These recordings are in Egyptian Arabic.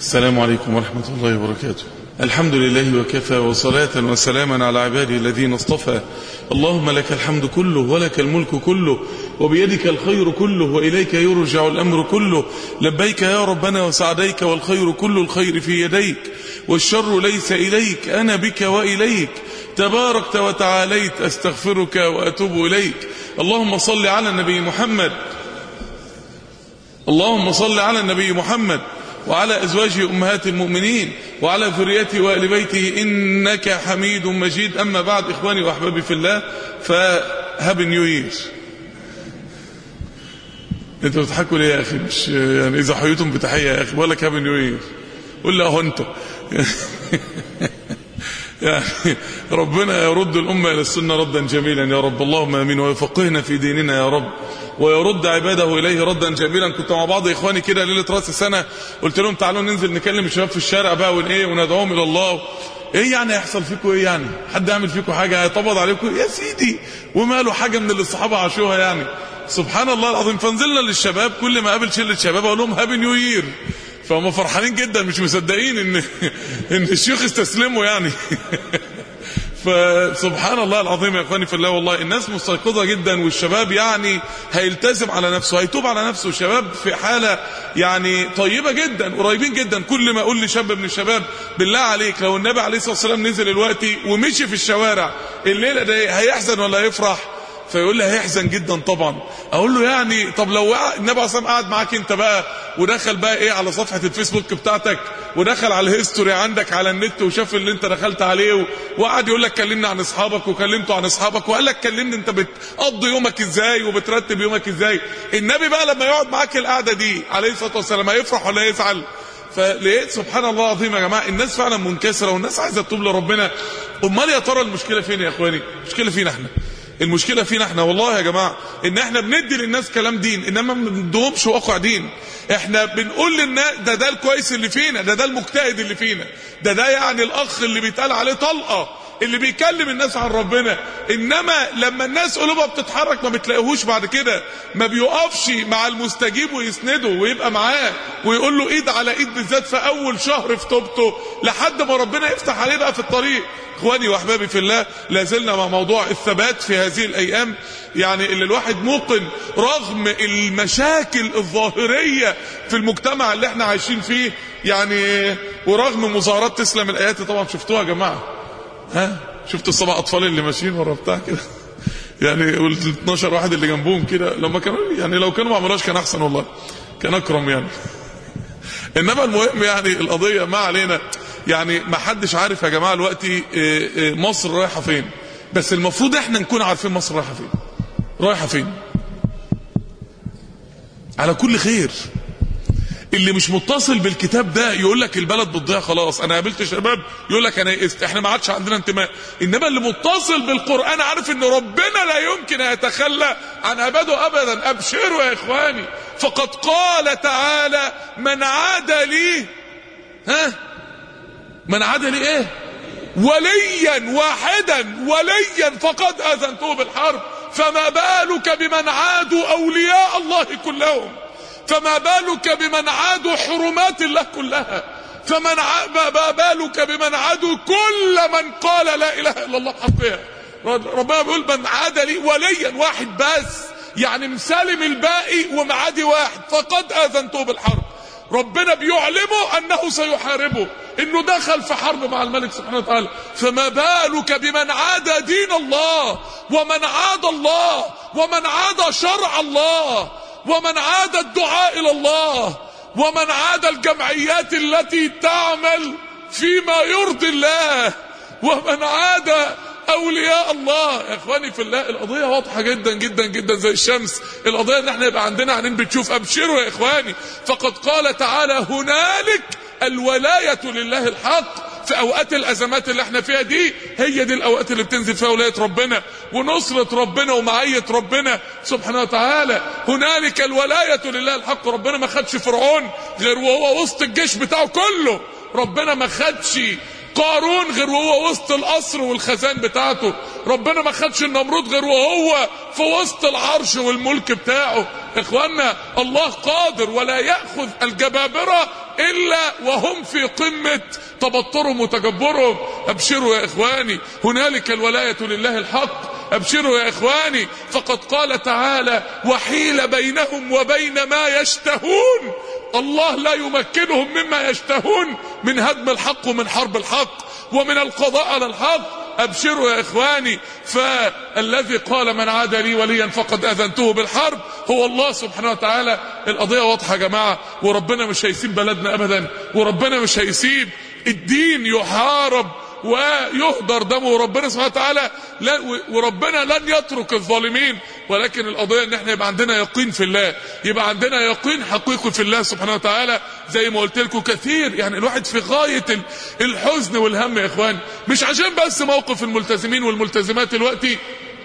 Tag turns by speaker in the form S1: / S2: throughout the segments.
S1: السلام عليكم ورحمة الله وبركاته الحمد لله وكفى وصلاة وسلاما على عباده الذين اصطفى اللهم لك الحمد كله ولك الملك كله وبيدك الخير كله وإليك يرجع الأمر كله لبيك يا ربنا وسعديك والخير كل الخير في يديك والشر ليس إليك أنا بك وإليك تباركت وتعاليت أستغفرك وأتوب إليك اللهم صل على النبي محمد اللهم صل على النبي محمد وعلى أزواجه أمهات المؤمنين وعلى ذريته وآل بيته إنك حميد مجيد أما بعد إخواني وأحبابي في الله فهاب نيو يير انتوا بتضحكوا ليه يا أخي مش يعني إذا حييتم بتحية يا أخي بقول لك هاب نيو يير قول لي أهو أنت يعني ربنا يرد الأمة إلى السنة ردا جميلا يا رب اللهم امين ويفقهنا في ديننا يا رب ويرد عباده إليه ردا جميلا كنت مع بعض إخواني كده ليلة رأس السنة قلت لهم تعالوا ننزل نكلم الشباب في الشارع بقى ون إيه وندعوهم إلى الله ايه يعني هيحصل فيكم ايه يعني حد يعمل فيكم حاجة هيطبض عليكم يا سيدي وماله حاجة من اللي الصحابة عاشوها يعني سبحان الله العظيم فنزلنا للشباب كل ما قابل شلة شباب اقول لهم هابي نيو يير فهم فرحانين جدا مش مصدقين ان ان الشيوخ استسلموا يعني فسبحان الله العظيم يا اخواني في الله والله الناس مستيقظه جدا والشباب يعني هيلتزم على نفسه هيتوب على نفسه الشباب في حاله يعني طيبه جدا قريبين جدا كل ما اقول لشاب من الشباب بالله عليك لو النبي عليه الصلاه والسلام نزل دلوقتي ومشي في الشوارع الليله دي هيحزن ولا هيفرح فيقول لي هيحزن جدا طبعا اقول له يعني طب لو النبي عليه الصلاه قعد معاك انت بقى ودخل بقى ايه على صفحه الفيسبوك بتاعتك ودخل على الهيستوري عندك على النت وشاف اللي انت دخلت عليه وقعد يقول لك كلمني عن اصحابك وكلمته عن اصحابك وقال لك كلمني انت بتقضي يومك ازاي وبترتب يومك ازاي النبي بقى لما يقعد معاك القعده دي عليه الصلاه والسلام هيفرح ولا يزعل فلقيت سبحان الله العظيم يا جماعه الناس فعلا منكسره والناس عايزه تتوب لربنا امال يا ترى المشكله فين يا اخواني المشكله فينا احنا المشكله فينا احنا والله يا جماعه ان احنا بندي للناس كلام دين انما ما بندهمش واقع دين احنا بنقول للناس ده ده الكويس اللي فينا ده ده المجتهد اللي فينا ده ده يعني الاخ اللي بيتقال عليه طلقه اللي بيكلم الناس عن ربنا انما لما الناس قلوبها بتتحرك ما بتلاقيهوش بعد كده ما بيقفش مع المستجيب ويسنده ويبقى معاه ويقول له ايد على ايد بالذات في اول شهر في توبته لحد ما ربنا يفتح عليه بقى في الطريق اخواني واحبابي في الله لا زلنا مع موضوع الثبات في هذه الايام يعني اللي الواحد موقن رغم المشاكل الظاهريه في المجتمع اللي احنا عايشين فيه يعني ورغم مظاهرات تسلم الايات طبعا شفتوها يا جماعه ها شفت السبع اطفال اللي ماشيين ورا بتاع كده يعني وال 12 واحد اللي جنبهم كده لما كانوا يعني لو كانوا ما عملوهاش كان احسن والله كان اكرم يعني انما المهم يعني القضيه ما علينا يعني ما حدش عارف يا جماعه دلوقتي مصر رايحه فين بس المفروض احنا نكون عارفين مصر رايحه فين رايحه فين على كل خير اللي مش متصل بالكتاب ده يقول لك البلد بتضيع خلاص انا قابلت شباب يقول لك انا يئست احنا ما عادش عندنا انتماء انما اللي متصل بالقران عارف ان ربنا لا يمكن يتخلى عن عباده ابدا ابشروا يا اخواني فقد قال تعالى من عاد لي ها من عاد لي ايه وليا واحدا وليا فقد اذنته بالحرب فما بالك بمن عادوا اولياء الله كلهم فما بالك بمن عادوا حرمات الله كلها فمن ع... ما بالك بمن عادوا كل من قال لا اله الا الله حقها ربنا بيقول من عاد لي وليا واحد بس يعني مسالم الباقي ومعادي واحد فقد اذنته بالحرب ربنا بيعلمه انه سيحاربه انه دخل في حرب مع الملك سبحانه وتعالى فما بالك بمن عاد دين الله ومن عاد الله ومن عاد شرع الله ومن عاد الدعاء الى الله ومن عاد الجمعيات التي تعمل فيما يرضي الله ومن عاد اولياء الله يا اخواني في الله القضيه واضحه جدا جدا جدا زي الشمس القضيه ان احنا يبقى عندنا عينين بتشوف ابشروا يا اخواني فقد قال تعالى هنالك الولايه لله الحق في اوقات الازمات اللي احنا فيها دي هي دي الاوقات اللي بتنزل فيها ولايه ربنا ونصره ربنا ومعيه ربنا سبحانه وتعالى هنالك الولايه لله الحق ربنا ما خدش فرعون غير وهو وسط الجيش بتاعه كله ربنا ما خدش قارون غير وهو وسط القصر والخزان بتاعته ربنا ما خدش النمرود غير وهو في وسط العرش والملك بتاعه اخوانا الله قادر ولا ياخذ الجبابره الا وهم في قمه تبطرهم وتجبرهم ابشروا يا اخواني هنالك الولايه لله الحق ابشروا يا اخواني فقد قال تعالى وحيل بينهم وبين ما يشتهون الله لا يمكنهم مما يشتهون من هدم الحق ومن حرب الحق ومن القضاء على الحق ابشروا يا اخواني فالذي قال من عاد لي وليا فقد اذنته بالحرب هو الله سبحانه وتعالى القضيه واضحه يا جماعه وربنا مش هيسيب بلدنا ابدا وربنا مش هيسيب الدين يحارب ويهدر دمه وربنا سبحانه وتعالى لا وربنا لن يترك الظالمين ولكن القضيه ان احنا يبقى عندنا يقين في الله يبقى عندنا يقين حقيقي في الله سبحانه وتعالى زي ما قلت لكم كثير يعني الواحد في غايه الحزن والهم يا اخوان مش عشان بس موقف الملتزمين والملتزمات دلوقتي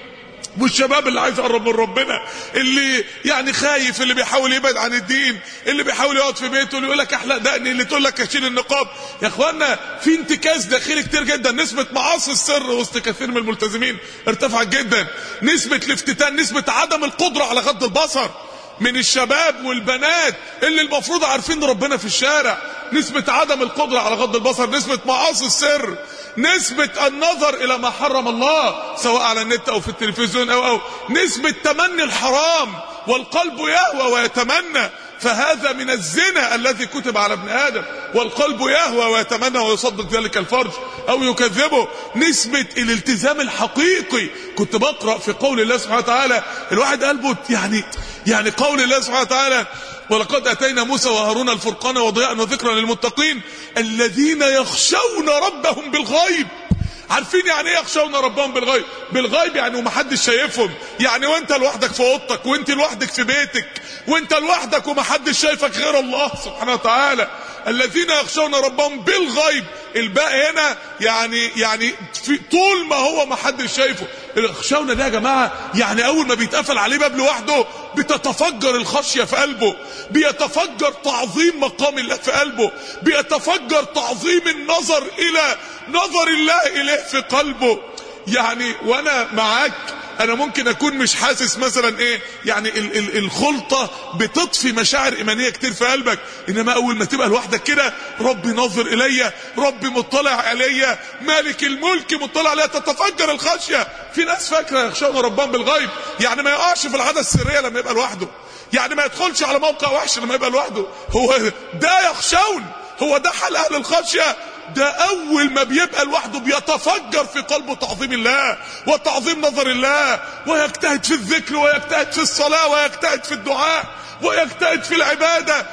S1: والشباب اللي عايز يقرب من ربنا اللي يعني خايف اللي بيحاول يبعد عن الدين اللي بيحاول يقعد في بيته اللي يقول لك احلق دقني اللي تقول لك اشيل النقاب يا اخوانا في انتكاس داخلي كتير جدا نسبه معاصي السر وسط كثير من الملتزمين ارتفعت جدا نسبه الافتتان نسبه عدم القدره على غض البصر من الشباب والبنات اللي المفروض عارفين ربنا في الشارع نسبة عدم القدرة على غض البصر نسبة معاصي السر نسبة النظر إلى ما حرم الله سواء على النت أو في التلفزيون أو أو نسبة تمني الحرام والقلب يهوى ويتمنى فهذا من الزنا الذي كتب على ابن آدم والقلب يهوى ويتمنى ويصدق ذلك الفرج أو يكذبه نسبة الالتزام الحقيقي كنت بقرأ في قول الله سبحانه وتعالى الواحد قلبه يعني يعني قول الله سبحانه وتعالى ولقد أتينا موسى وهارون الفرقان وضياء وذكرا للمتقين الذين يخشون ربهم بالغيب عارفين يعني ايه يخشون ربهم بالغيب بالغيب يعني ومحدش شايفهم يعني وانت لوحدك في اوضتك وانت لوحدك في بيتك وانت لوحدك ومحدش شايفك غير الله سبحانه وتعالى الذين يخشون ربهم بالغيب الباقي هنا يعني يعني في طول ما هو ما حدش شايفه يخشون ده يا جماعه يعني اول ما بيتقفل عليه باب لوحده بتتفجر الخشيه في قلبه بيتفجر تعظيم مقام الله في قلبه بيتفجر تعظيم النظر الى نظر الله اليه في قلبه يعني وانا معاك انا ممكن اكون مش حاسس مثلا ايه يعني ال ال الخلطه بتطفي مشاعر ايمانيه كتير في قلبك انما اول ما تبقى لوحدك كده ربي ناظر الي ربي مطلع عليا مالك الملك مطلع عليا تتفجر الخشيه في ناس فاكره يخشون ربهم بالغيب يعني ما يقعش في العاده السريه لما يبقى لوحده يعني ما يدخلش على موقع وحش لما يبقى لوحده هو ده يخشون هو ده حال اهل الخشيه ده اول ما بيبقى لوحده بيتفجر في قلبه تعظيم الله وتعظيم نظر الله ويجتهد في الذكر ويجتهد في الصلاة ويجتهد في الدعاء ويجتهد في العبادة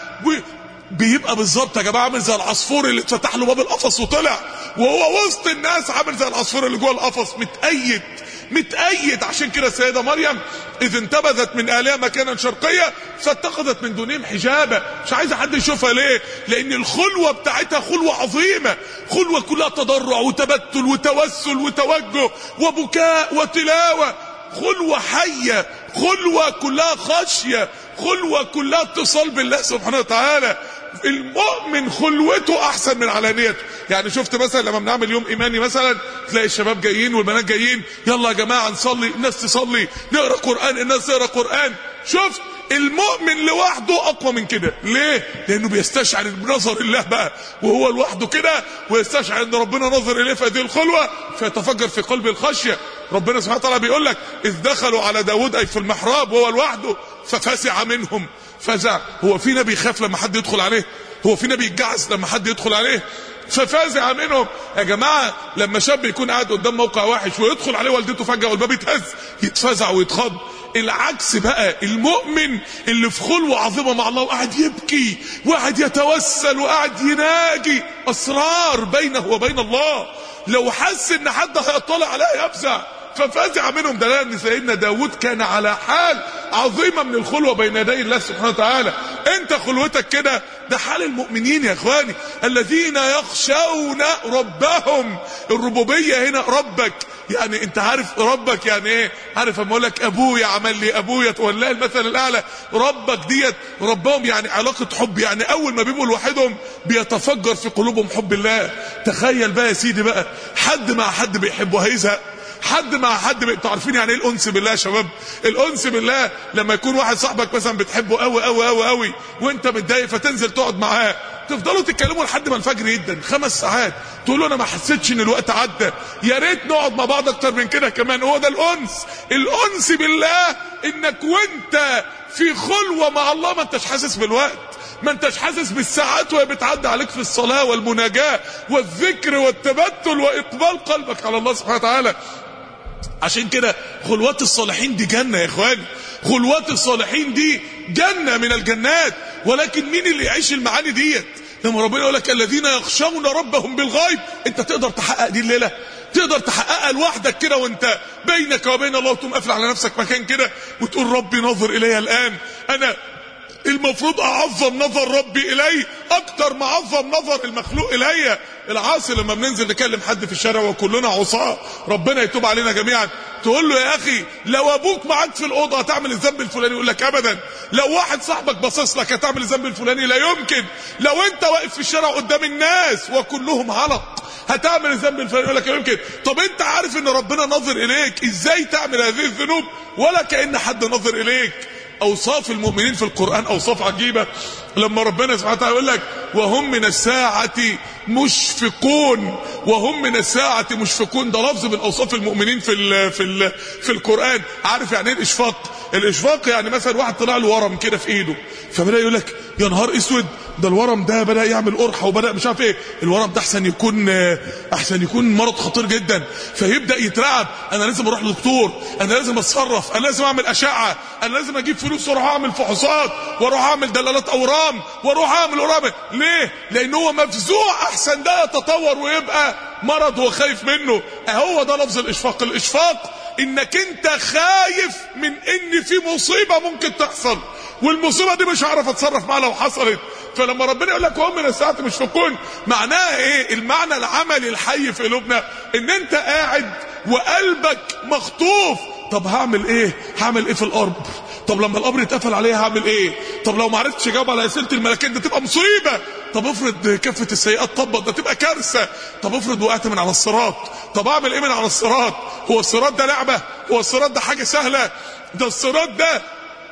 S1: بيبقى بالظبط يا جماعه عامل زي العصفور اللي اتفتح له باب القفص وطلع وهو وسط الناس عامل زي العصفور اللي جوه القفص متأيد متأيد عشان كده السيدة مريم إذ انتبذت من آلهة مكانا شرقية فاتخذت من دونهم حجابا مش عايزة حد يشوفها ليه لأن الخلوة بتاعتها خلوة عظيمة خلوة كلها تضرع وتبتل وتوسل وتوجه وبكاء وتلاوة خلوة حية خلوة كلها خشية خلوة كلها اتصال بالله سبحانه وتعالى المؤمن خلوته احسن من علانيته يعني شفت مثلا لما بنعمل يوم ايماني مثلا تلاقي الشباب جايين والبنات جايين يلا يا جماعه نصلي الناس تصلي نقرا قران الناس تقرا قران شفت المؤمن لوحده اقوى من كده ليه لانه بيستشعر بنظر الله بقى وهو لوحده كده ويستشعر ان ربنا نظر اليه في هذه الخلوه فيتفجر في قلب الخشيه ربنا سبحانه وتعالى بيقول لك اذ دخلوا على داود اي في المحراب وهو لوحده ففزع منهم فزع هو في نبي يخاف لما حد يدخل عليه هو في نبي يتجعس لما حد يدخل عليه ففازع منهم يا جماعة لما شاب يكون قاعد قدام موقع وحش ويدخل عليه والدته فجأة والباب يتهز يتفزع ويتخض العكس بقى المؤمن اللي في خلوة عظيمة مع الله وقاعد يبكي وقاعد يتوسل وقاعد يناجي أسرار بينه وبين الله لو حس ان حد هيطلع عليه يفزع ففزع منهم دلالة ان سيدنا داود كان على حال عظيمة من الخلوة بين يدي الله سبحانه وتعالى انت خلوتك كده ده حال المؤمنين يا اخواني الذين يخشون ربهم الربوبية هنا ربك يعني انت عارف ربك يعني ايه عارف اما اقول لك ابويا عمل لي ابويا تولاه المثل الاعلى ربك ديت ربهم يعني علاقه حب يعني اول ما بيبقوا لوحدهم بيتفجر في قلوبهم حب الله تخيل بقى يا سيدي بقى حد مع حد بيحبه هيزهق حد مع حد انتوا عارفين يعني ايه الانس بالله يا شباب الانس بالله لما يكون واحد صاحبك مثلا بتحبه قوي قوي قوي قوي وانت متضايق فتنزل تقعد معاه تفضلوا تتكلموا لحد ما الفجر يدن خمس ساعات تقولوا انا ما حسيتش ان الوقت عدى يا ريت نقعد مع بعض اكتر من كده كمان هو ده الانس الانس بالله انك وانت في خلوه مع الله ما انتش حاسس بالوقت ما انتش حاسس بالساعات وهي بتعدي عليك في الصلاه والمناجاه والذكر والتبتل واقبال قلبك على الله سبحانه وتعالى عشان كده خلوات الصالحين دي جنة يا اخواني خلوات الصالحين دي جنة من الجنات ولكن مين اللي يعيش المعاني ديت لما ربنا يقول لك الذين يخشون ربهم بالغيب انت تقدر تحقق دي الليلة تقدر تحققها لوحدك كده وانت بينك وبين الله وتقوم قافل على نفسك مكان كده وتقول ربي نظر الي الان انا المفروض اعظم نظر ربي الي اكتر ما اعظم نظر المخلوق الي العاصي لما بننزل نكلم حد في الشارع وكلنا عصاه ربنا يتوب علينا جميعا تقول له يا اخي لو ابوك معاك في الاوضه هتعمل الذنب الفلاني يقول لك ابدا لو واحد صاحبك باصص لك هتعمل الذنب الفلاني لا يمكن لو انت واقف في الشارع قدام الناس وكلهم علق هتعمل الذنب الفلاني يقول لك لا يمكن طب انت عارف ان ربنا ناظر اليك ازاي تعمل هذه الذنوب ولا كان حد ناظر اليك اوصاف المؤمنين في القرآن اوصاف عجيبة لما ربنا سبحانه وتعالى يقول لك وهم من الساعة مشفقون وهم من الساعة مشفقون ده لفظ من اوصاف المؤمنين في ال في ال في القرآن عارف يعني ايه الاشفاق الاشفاق يعني مثلا واحد طلع له ورم كده في ايده فبدا يقول لك يا نهار اسود ده الورم ده بدا يعمل قرحه وبدا مش عارف ايه الورم ده احسن يكون احسن يكون مرض خطير جدا فيبدا يترعب انا لازم اروح لدكتور انا لازم اتصرف انا لازم اعمل اشعه انا لازم اجيب فلوس واروح اعمل فحوصات واروح اعمل دلالات اورام واروح اعمل اورام ليه لان هو مفزوع احسن ده يتطور ويبقى مرض هو خايف منه اهو ده لفظ الاشفاق الاشفاق انك انت خايف من ان في مصيبه ممكن تحصل والمصيبه دي مش هعرف اتصرف معاها لو حصلت فلما ربنا يقول لك وهم من الساعه مشفقون معناها ايه المعنى العملي الحي في قلوبنا ان انت قاعد وقلبك مخطوف طب هعمل ايه هعمل ايه في الارض طب لما القبر يتقفل عليها هعمل ايه طب لو ما عرفتش اجاوب على اسئله الملكين ده تبقى مصيبه طب افرض كفه السيئات طبق ده تبقى كارثه طب افرض وقعت من على الصراط طب اعمل ايه من على الصراط هو الصراط ده لعبه هو الصراط ده حاجه سهله ده الصراط ده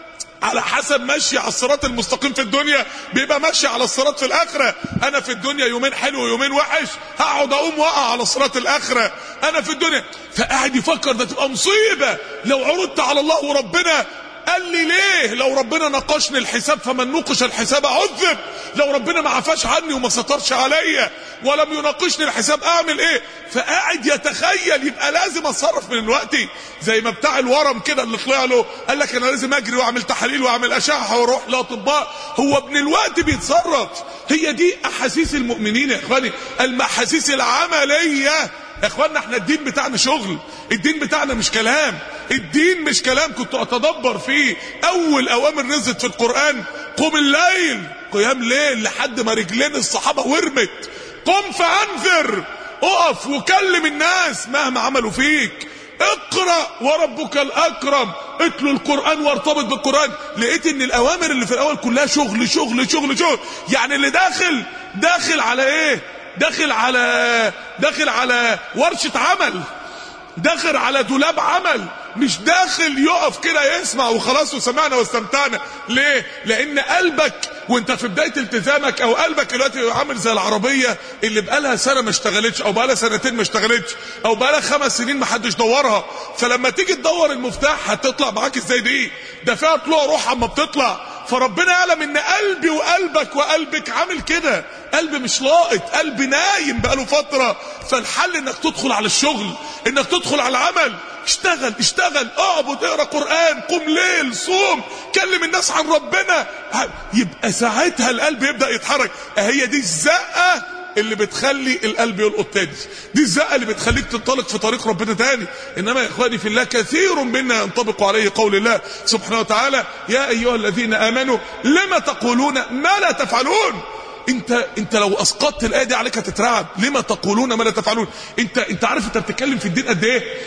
S1: على حسب ماشي على الصراط المستقيم في الدنيا بيبقى ماشي على الصراط في الاخره انا في الدنيا يومين حلو ويومين وحش هقعد اقوم واقع على صراط الاخره انا في الدنيا فقاعد يفكر ده تبقى مصيبه لو عرضت على الله وربنا قال لي ليه لو ربنا ناقشني الحساب فمن نوقش الحساب عذب لو ربنا ما عفاش عني وما سترش عليا ولم يناقشني الحساب اعمل ايه فقاعد يتخيل يبقى لازم اتصرف من الوقت زي ما بتاع الورم كده اللي طلع له قال لك انا لازم اجري واعمل تحاليل واعمل اشعه واروح لاطباء هو ابن الوقت بيتصرف هي دي احاسيس المؤمنين يا اخواني المحاسيس العمليه يا اخوانا احنا الدين بتاعنا شغل الدين بتاعنا مش كلام الدين مش كلام كنت اتدبر فيه اول اوامر نزلت في القرآن قم الليل قيام ليل لحد ما رجلين الصحابة ورمت قم فانذر اقف وكلم الناس مهما عملوا فيك اقرأ وربك الاكرم اتلو القرآن وارتبط بالقرآن لقيت ان الاوامر اللي في الاول كلها شغل شغل شغل شغل يعني اللي داخل داخل على ايه داخل على داخل على ورشة عمل داخل على دولاب عمل مش داخل يقف كده يسمع وخلاص وسمعنا واستمتعنا ليه لان قلبك وانت في بدايه التزامك او قلبك دلوقتي عامل زي العربيه اللي بقالها سنه ما اشتغلتش او بقالها سنتين ما اشتغلتش او بقالها خمس سنين ما حدش دورها فلما تيجي تدور المفتاح هتطلع معاك ازاي دي ده فيها طلوع روح اما بتطلع فربنا يعلم ان قلبي وقلبك وقلبك عامل كده قلب مش لاقط قلب نايم بقاله فترة فالحل انك تدخل على الشغل انك تدخل على العمل اشتغل اشتغل اعبد اقرا قرآن قم ليل صوم كلم الناس عن ربنا يبقى ساعتها القلب يبدأ يتحرك هي دي الزقة اللي بتخلي القلب يلقط تاني دي الزقه اللي بتخليك تنطلق في طريق ربنا تاني انما يا اخواني في الله كثير منا ينطبق عليه قول الله سبحانه وتعالى يا ايها الذين امنوا لما تقولون ما لا تفعلون انت انت لو اسقطت الايه دي عليك هتترعب لما تقولون ما لا تفعلون انت انت عارف انت بتتكلم في الدين قد ايه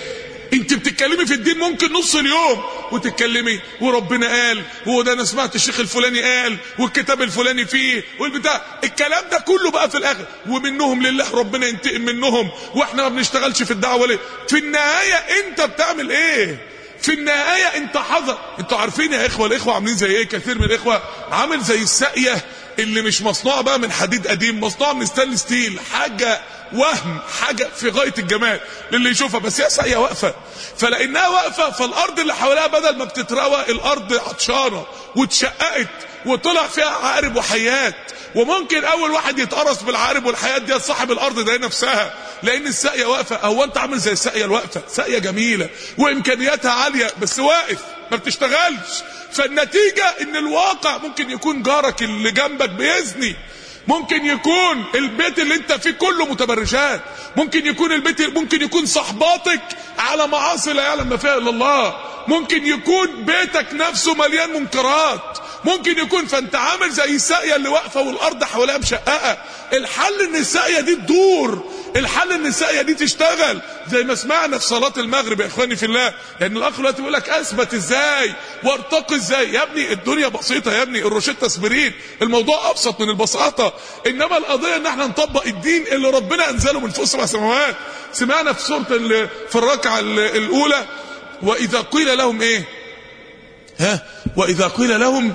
S1: انت بتتكلمي في الدين ممكن نص اليوم وتتكلمي وربنا قال وده انا سمعت الشيخ الفلاني قال والكتاب الفلاني فيه والبتاع الكلام ده كله بقى في الاخر ومنهم لله ربنا ينتقم منهم واحنا ما بنشتغلش في الدعوه ليه في النهايه انت بتعمل ايه في النهاية انت حذر انتوا عارفين يا اخوة الاخوة عاملين زي ايه كثير من الاخوة عامل زي الساقية اللي مش مصنوعة بقى من حديد قديم مصنوعة من ستانلس ستيل حاجة وهم حاجة في غاية الجمال للي يشوفها بس هي ساقية واقفة فلانها واقفة فالارض اللي حواليها بدل ما بتتروى الارض عطشانة واتشققت وطلع فيها عقارب وحيات وممكن اول واحد يتقرص بالعقارب والحيات دي صاحب الارض ده نفسها لان الساقيه واقفه هو انت عامل زي الساقيه الواقفه ساقيه جميله وامكانياتها عاليه بس واقف ما بتشتغلش فالنتيجه ان الواقع ممكن يكون جارك اللي جنبك بيزني ممكن يكون البيت اللي انت فيه كله متبرجات ممكن يكون البيت ممكن يكون صحباتك على معاصي لا يعلم ما فيها الا الله ممكن يكون بيتك نفسه مليان منكرات ممكن يكون فانت عامل زي الساقيه اللي واقفه والارض حواليها مشققه الحل ان الساقيه دي تدور الحل ان الساقيه دي تشتغل زي ما سمعنا في صلاه المغرب يا اخواني في الله لان الاخ دلوقتي بيقول لك اثبت ازاي وارتقي ازاي يا ابني الدنيا بسيطه يا ابني الروشته اسبرين الموضوع ابسط من البساطه انما القضيه ان احنا نطبق الدين اللي ربنا انزله من فوق سبع سماوات سمعنا في سوره في الركعه الاولى واذا قيل لهم ايه ها واذا قيل لهم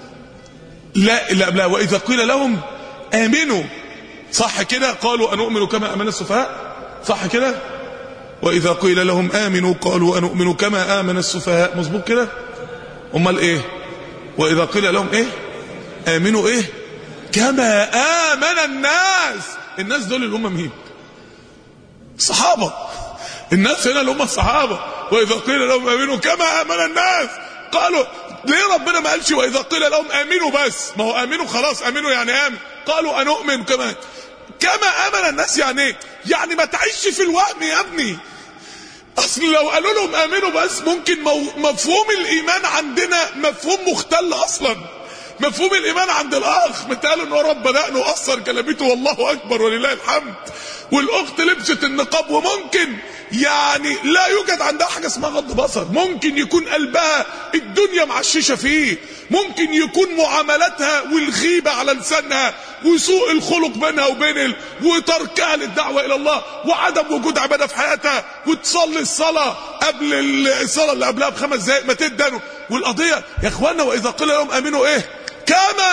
S1: لا لا لا واذا قيل لهم امنوا صح كده قالوا انؤمن كما امن السفهاء صح كده واذا قيل لهم امنوا قالوا انؤمن كما امن السفهاء مظبوط كده امال ايه واذا قيل لهم ايه امنوا ايه كما امن الناس الناس دول اللي هم مين صحابه الناس هنا اللي هم الصحابه واذا قيل لهم امنوا كما امن الناس قالوا ليه ربنا ما قالش واذا قيل لهم امنوا بس ما هو امنوا خلاص امنوا يعني امن قالوا انؤمن كما كما امن الناس يعني ايه يعني ما تعيش في الوهم يا ابني اصل لو قالوا لهم امنوا بس ممكن مو مفهوم الايمان عندنا مفهوم مختل اصلا مفهوم الايمان عند الاخ متقال ان هو رب بدأنا قصر كلمته والله اكبر ولله الحمد والاخت لبست النقاب وممكن يعني لا يوجد عندها حاجه اسمها غض بصر ممكن يكون قلبها الدنيا معششه فيه ممكن يكون معاملاتها والغيبه على لسانها وسوء الخلق بينها وبين ال... وتركها للدعوه الى الله وعدم وجود عباده في حياتها وتصلي الصلاه قبل الصلاه اللي قبلها بخمس دقائق ما تدنوا والقضيه يا اخوانا واذا قيل لهم امنوا ايه كما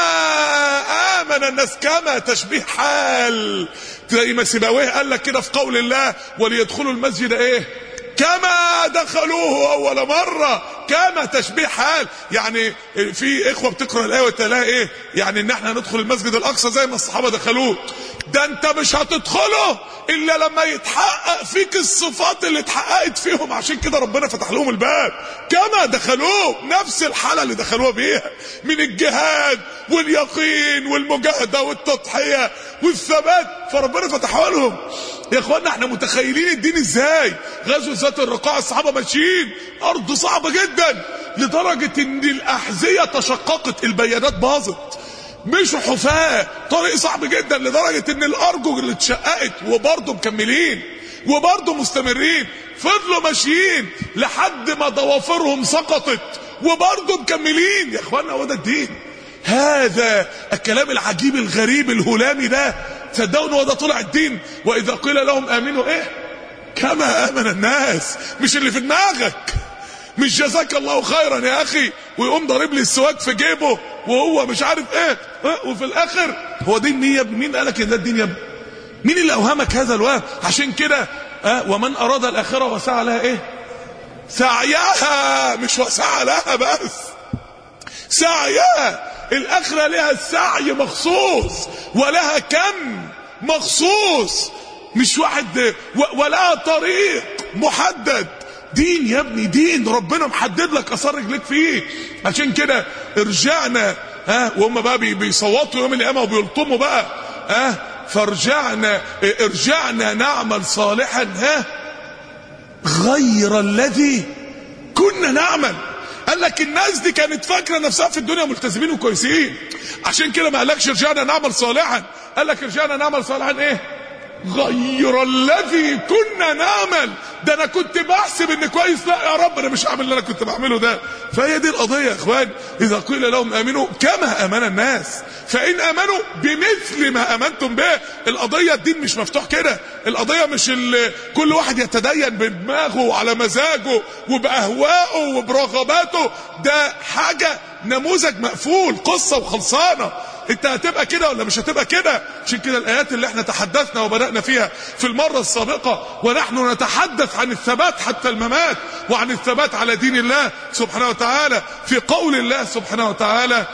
S1: امن الناس كما تشبيه حال زي ما سيبويه قال لك كده في قول الله وليدخلوا المسجد ايه كما دخلوه اول مره كما تشبيه حال يعني في اخوه بتقرا الايه وتلاقي ايه يعني ان احنا ندخل المسجد الاقصى زي ما الصحابه دخلوه ده انت مش هتدخله الا لما يتحقق فيك الصفات اللي اتحققت فيهم عشان كده ربنا فتح لهم الباب كما دخلوه نفس الحاله اللي دخلوها بيها من الجهاد واليقين والمجاهده والتضحيه والثبات فربنا فتحها لهم يا اخوانا احنا متخيلين الدين ازاي غزو ذات الرقاع الصحابه ماشيين ارض صعبه جدا لدرجه ان الاحذيه تشققت البيانات باظت مشوا حفاة طريق صعب جدا لدرجة ان الارجل اللي اتشققت وبرضه مكملين وبرضه مستمرين فضلوا ماشيين لحد ما ضوافرهم سقطت وبرضه مكملين يا اخوانا هو ده الدين هذا الكلام العجيب الغريب الهلامي ده تصدقوا ان هو ده طلع الدين واذا قيل لهم امنوا ايه كما امن الناس مش اللي في دماغك مش جزاك الله خيرا يا اخي ويقوم ضارب لي السواك في جيبه وهو مش عارف ايه وفي الاخر هو دين مين يا ابني مين قالك ان ده الدين يا ابني مين اللي اوهمك هذا الوهم عشان كده اه ومن اراد الاخره وسعى لها ايه سعيها مش وسعى لها بس سعيها الاخره لها السعي مخصوص ولها كم مخصوص مش واحد ولها طريق محدد دين يا ابني دين ربنا محدد لك اثار رجليك فيه عشان كده رجعنا ها وهم بقى بيصوتوا يوم القيامه وبيلطموا بقى ها فرجعنا ارجعنا نعمل صالحا ها غير الذي كنا نعمل قال لك الناس دي كانت فاكره نفسها في الدنيا ملتزمين وكويسين عشان كده ما قالكش رجعنا نعمل صالحا قال لك رجعنا نعمل صالحا ايه غير الذي كنا نعمل ده انا كنت بحسب ان كويس لا يا رب انا مش هعمل اللي انا كنت بعمله ده فهي دي القضيه يا اخوان اذا قيل لهم امنوا كما امن الناس فان امنوا بمثل ما امنتم به القضيه الدين مش مفتوح كده القضيه مش ال- كل واحد يتدين بدماغه وعلى مزاجه وباهوائه وبرغباته ده حاجه نموذج مقفول قصه وخلصانه انت هتبقى كده ولا مش هتبقى كده عشان كده الايات اللي احنا تحدثنا وبدانا فيها في المره السابقه ونحن نتحدث عن الثبات حتى الممات وعن الثبات على دين الله سبحانه وتعالى في قول الله سبحانه وتعالى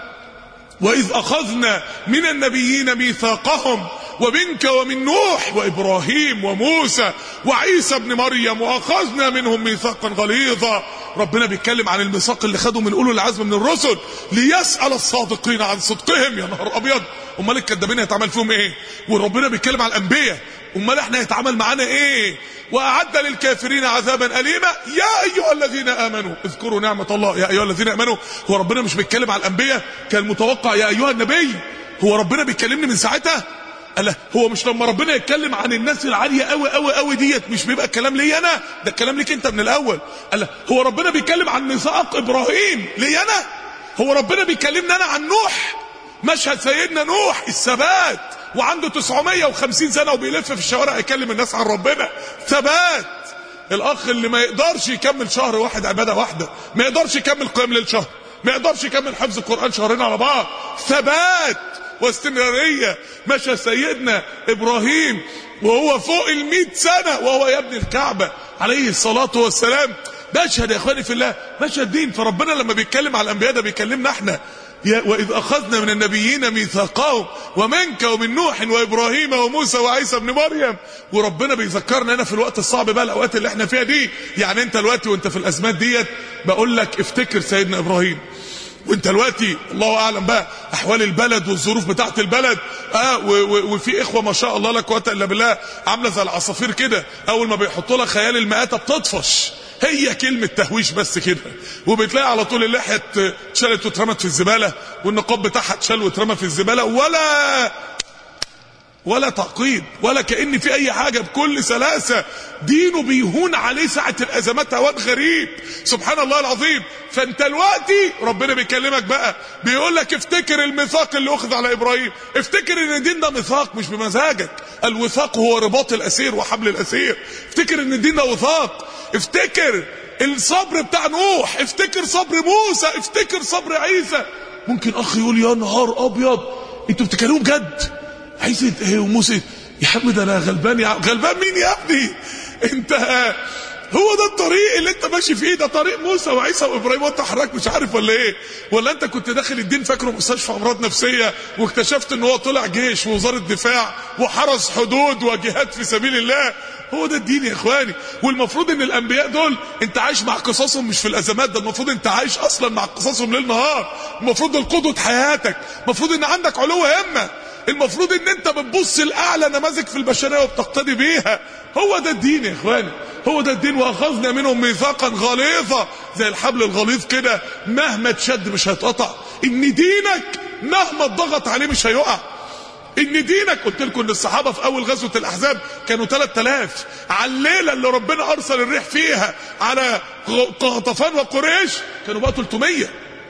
S1: وإذ أخذنا من النبيين ميثاقهم ومنك ومن نوح وإبراهيم وموسى وعيسى ابن مريم وأخذنا منهم ميثاقا غليظا ربنا بيتكلم عن الميثاق اللي خده من أولو العزم من الرسل ليسأل الصادقين عن صدقهم يا نهار أبيض أمال الكذابين هيتعمل فيهم إيه وربنا بيتكلم عن الأنبياء أمال إحنا هيتعامل معانا إيه وأعد للكافرين عذابا أليما يا أيها الذين آمنوا اذكروا نعمة الله يا أيها الذين آمنوا هو ربنا مش بيتكلم على الأنبياء كان متوقع يا أيها النبي هو ربنا بيكلمني من ساعتها قال هو مش لما ربنا يتكلم عن الناس العاليه قوي قوي قوي ديت مش بيبقى الكلام لي انا ده الكلام ليك انت من الاول قال هو ربنا بيتكلم عن ميثاق ابراهيم لي انا هو ربنا بيكلمني انا عن نوح مشهد سيدنا نوح الثبات وعنده 950 سنه وبيلف في الشوارع يكلم الناس عن ربنا ثبات الاخ اللي ما يقدرش يكمل شهر واحد عباده واحده ما يقدرش يكمل قيام ليل شهر ما يقدرش يكمل حفظ القران شهرين على بعض ثبات واستمراريه مشى سيدنا ابراهيم وهو فوق المئة سنه وهو يبني الكعبه عليه الصلاه والسلام مشهد يا اخواني في الله مشهد دين فربنا لما بيتكلم على الانبياء ده بيكلمنا احنا يا وإذ أخذنا من النبيين ميثاقهم ومنك ومن نوح وإبراهيم وموسى وعيسى ابن مريم وربنا بيذكرنا هنا في الوقت الصعب بقى الأوقات اللي احنا فيها دي يعني أنت دلوقتي وأنت في الأزمات ديت بقول لك افتكر سيدنا إبراهيم وانت دلوقتي الله اعلم بقى احوال البلد والظروف بتاعت البلد اه و و وفي اخوه ما شاء الله لا قوه الا بالله عامله زي العصافير كده اول ما بيحطوا لها خيال المآتة بتطفش هي كلمة تهويش بس كده وبتلاقي على طول اللحية اتشالت واترمت في الزبالة والنقاب بتاعها اتشال واترمى في الزبالة ولا ولا تعقيد ولا كأن في أي حاجة بكل سلاسة دينه بيهون عليه ساعة الأزمات هوان غريب سبحان الله العظيم فأنت دلوقتي ربنا بيكلمك بقى بيقول لك افتكر الميثاق اللي أخذ على إبراهيم افتكر إن الدين ده ميثاق مش بمزاجك الوثاق هو رباط الأسير وحبل الأسير افتكر إن الدين ده وثاق افتكر الصبر بتاع نوح افتكر صبر موسى افتكر صبر عيسى ممكن أخ يقول يا نهار أبيض انتوا بتتكلموا بجد عايز ايه وموسى يا عم ده انا غلبان يا عم غلبان مين يا ابني انت هو ده الطريق اللي انت ماشي فيه ده طريق موسى وعيسى وابراهيم وانت حضرتك مش عارف ولا ايه ولا انت كنت داخل الدين فاكره مستشفى امراض نفسيه واكتشفت ان هو طلع جيش ووزاره دفاع وحرس حدود وجهاد في سبيل الله هو ده الدين يا اخواني والمفروض ان الانبياء دول انت عايش مع قصصهم مش في الازمات ده المفروض انت عايش اصلا مع قصصهم ليل نهار المفروض دول قدوه حياتك المفروض ان عندك علو همه المفروض ان انت بتبص لاعلى نماذج في البشريه وبتقتدي بيها هو ده الدين يا اخواني هو ده الدين واخذنا منهم ميثاقا غليظا زي الحبل الغليظ كده مهما تشد مش هيتقطع ان دينك مهما اتضغط عليه مش هيقع ان دينك قلت لكم ان الصحابه في اول غزوه الاحزاب كانوا 3000 على الليله اللي ربنا ارسل الريح فيها على قطفان وقريش كانوا بقى 300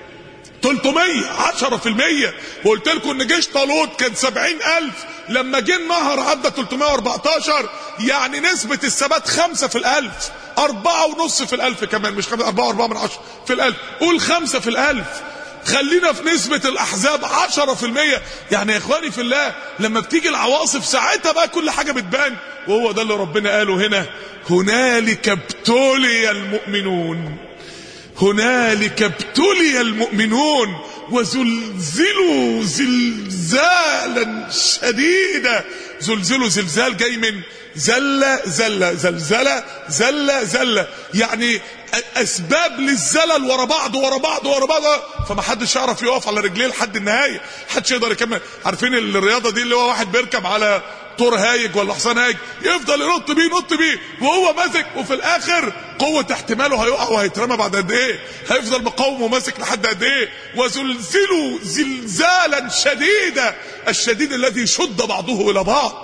S1: 300 10% وقلت لكم ان جيش طالوت كان 70000 لما جه النهر عدى 314 يعني نسبة الثبات خمسة في الألف أربعة ونص في الألف كمان مش خمسة أربعة وأربعة من عشرة في الألف قول خمسة في الألف خلينا في نسبة الأحزاب عشرة في المية يعني يا إخواني في الله لما بتيجي العواصف ساعتها بقى كل حاجة بتبان وهو ده اللي ربنا قاله هنا هنالك ابتلي المؤمنون هنالك ابتلي المؤمنون وزلزلوا زلزالا شديدا زلزلوا زلزال جاي من زلة زلة زلزلة زلة زلة يعني اسباب للزلل ورا بعض ورا بعض ورا بعض فما حدش يعرف يقف على رجليه لحد النهايه حدش يقدر يكمل عارفين الرياضه دي اللي هو واحد بيركب على طور هايج ولا حصان هايج يفضل ينط بيه ينط بيه وهو ماسك وفي الاخر قوه احتماله هيقع وهيترمى بعد قد ايه هيفضل مقاوم وماسك لحد قد ايه وزلزلوا زلزالا شديدا الشديد الذي شد بعضه الى بعض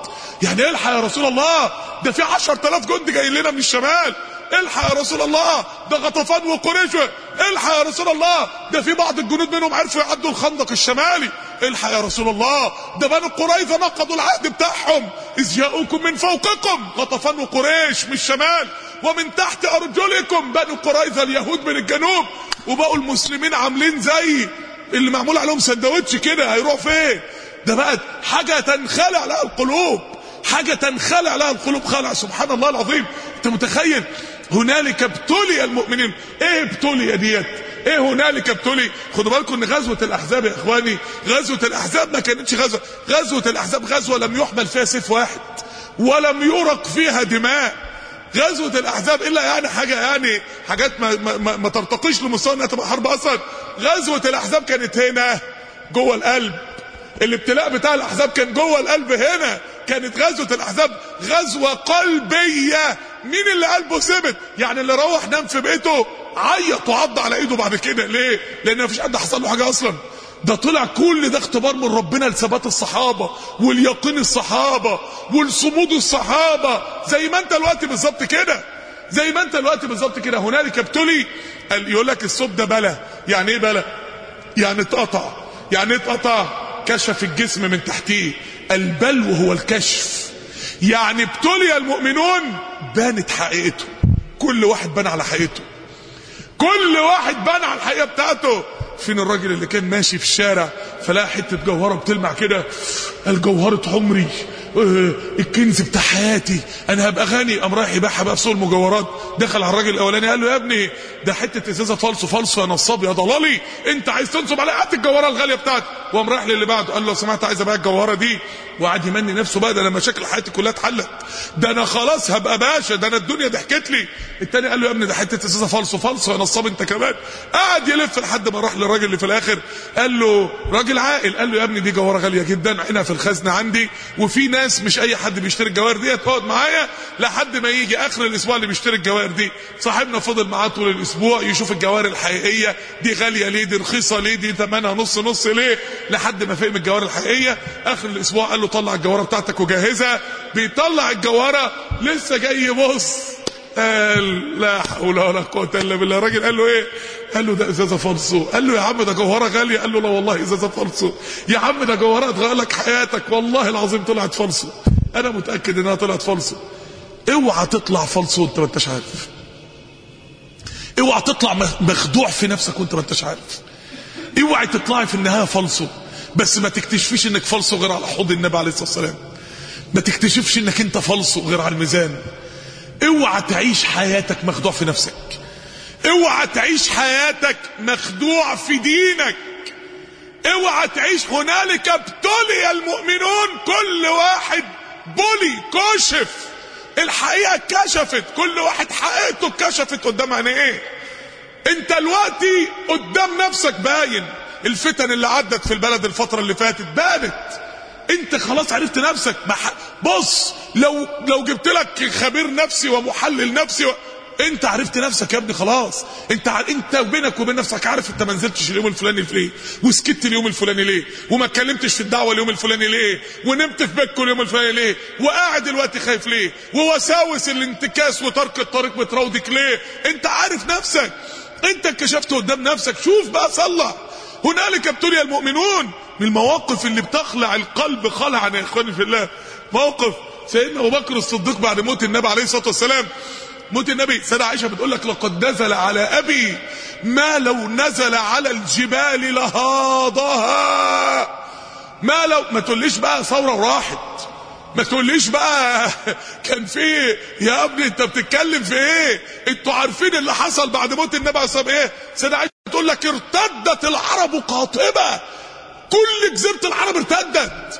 S1: يعني الحق يا رسول الله ده في 10000 جند جايين لنا من الشمال الحق يا رسول الله ده غطفان وقريش الحق يا رسول الله ده في بعض الجنود منهم عرفوا يعدوا الخندق الشمالي الحق يا رسول الله ده بنو قريظه نقضوا العهد بتاعهم اذ جاءوكم من فوقكم غطفان وقريش من الشمال ومن تحت ارجلكم بنو قريظه اليهود من الجنوب وبقوا المسلمين عاملين زي اللي معمول عليهم سندوتش كده هيروح فين ده بقت حاجه تنخلع لها القلوب حاجه تنخلع لها القلوب خلع سبحان الله العظيم انت متخيل هنالك ابتلي المؤمنين ايه ابتلي ديت ايه هنالك ابتلي خدوا بالكم ان غزوه الاحزاب يا اخواني غزوه الاحزاب ما كانتش غزوه غزوه الاحزاب غزوه لم يحمل فيها سيف واحد ولم يرق فيها دماء غزوه الاحزاب الا يعني حاجه يعني حاجات ما, ما, ما, ما ترتقيش لمستوى انها تبقى حرب اصلا غزوه الاحزاب كانت هنا جوه القلب الابتلاء بتاع الاحزاب كان جوه القلب هنا كانت غزوه الاحزاب غزوه قلبيه مين اللي قلبه ثبت يعني اللي روح نام في بيته عيط وعض على ايده بعد كده ليه لان مفيش حد حصل له حاجه اصلا ده طلع كل ده اختبار من ربنا لثبات الصحابه واليقين الصحابه والصمود الصحابه زي ما انت دلوقتي بالظبط كده زي ما انت دلوقتي بالظبط كده هنالك ابتلي يقول لك الصوب ده بلا يعني ايه بلا يعني اتقطع يعني اتقطع كشف الجسم من تحتيه البلو هو الكشف يعني ابتلي المؤمنون بانت حقيقته كل واحد بان على حقيقته كل واحد بان على الحقيقه بتاعته فين الراجل اللي كان ماشي في الشارع فلاقى حته جوهره بتلمع كده الجوهره عمري اه الكنز بتاع حياتي انا هبقى غني قام رايح يبيعها بقى في سوق المجوهرات دخل على الراجل الاولاني قال له يا ابني ده حته ازازه فالصو فالصو يا نصاب يا ضلالي انت عايز تنصب عليا هات الجوهره الغاليه بتاعتي وقام رايح للي بعده قال له لو سمحت عايز ابيع الجوهره دي وقعد يمني نفسه بقى ده انا مشاكل حياتي كلها اتحلت ده انا خلاص هبقى باشا ده انا الدنيا ضحكت لي التاني قال له يا ابني ده حته ازازه فالصو فالصو يا نصاب انت كمان قعد يلف لحد ما راح للراجل اللي في الاخر قال له راجل عاقل قال له يا ابني دي جوهره غاليه جدا عينها في الخزنه عندي وفي ناس مش اي حد بيشتري الجواهر دي اقعد معايا لحد ما يجي اخر الاسبوع اللي بيشتري الجواهر دي صاحبنا فضل معاه طول الاسبوع يشوف الجواهر الحقيقيه دي غاليه ليه دي رخيصه ليه دي ثمنها نص نص ليه لحد ما فهم الجواهر الحقيقيه اخر الاسبوع قال له طلع الجوهره بتاعتك وجهزها بيطلع الجوهره لسه جاي يبص قال لا حول ولا قوه الا بالله الراجل قال له ايه قال له ده ازازه فالصو قال له يا عم ده جوهره غاليه قال له لا والله ازازه فالصو يا عم ده جوهره هتغير لك حياتك والله العظيم طلعت فالصو انا متاكد انها طلعت فالصو اوعى تطلع فالصو وانت ما انتش عارف اوعى تطلع مخدوع في نفسك وانت ما انتش عارف اوعى تطلعي في النهايه فالصو بس ما تكتشفيش انك فالصو غير على حوض النبي عليه الصلاه والسلام ما تكتشفش انك انت فالصو غير على الميزان اوعى تعيش حياتك مخدوع في نفسك اوعى تعيش حياتك مخدوع في دينك اوعى تعيش هنالك ابتلي المؤمنون كل واحد بلي كشف الحقيقه كشفت كل واحد حقيقته اتكشفت قدام عينيه انت دلوقتي قدام نفسك باين الفتن اللي عدت في البلد الفتره اللي فاتت بانت انت خلاص عرفت نفسك مح... بص لو لو جبت لك خبير نفسي ومحلل نفسي و... انت عرفت نفسك يا ابني خلاص انت ع... انت بينك وبين نفسك عارف انت ما نزلتش اليوم الفلاني ليه وسكت اليوم الفلاني ليه وما اتكلمتش في الدعوه اليوم الفلاني ليه ونمت في بيتكم اليوم الفلاني ليه وقاعد دلوقتي خايف ليه ووساوس الانتكاس وترك الطريق بتراودك ليه انت عارف نفسك انت انكشفت قدام نفسك شوف بقى صلح هنالك ابتلي المؤمنون من المواقف اللي بتخلع القلب خلعا يا اخواني في الله موقف سيدنا ابو بكر الصديق بعد موت النبي عليه الصلاه والسلام موت النبي سيدة عائشه بتقول لك لقد نزل على ابي ما لو نزل على الجبال لهاضها ما لو ما تقوليش بقى ثوره وراحت ما تقوليش بقى كان في يا ابني انت بتتكلم في ايه انتوا عارفين اللي حصل بعد موت النبي عليه الصلاه والسلام ايه سيدة عائشه بتقول لك ارتدت العرب قاطبه كل جزيره العرب ارتدت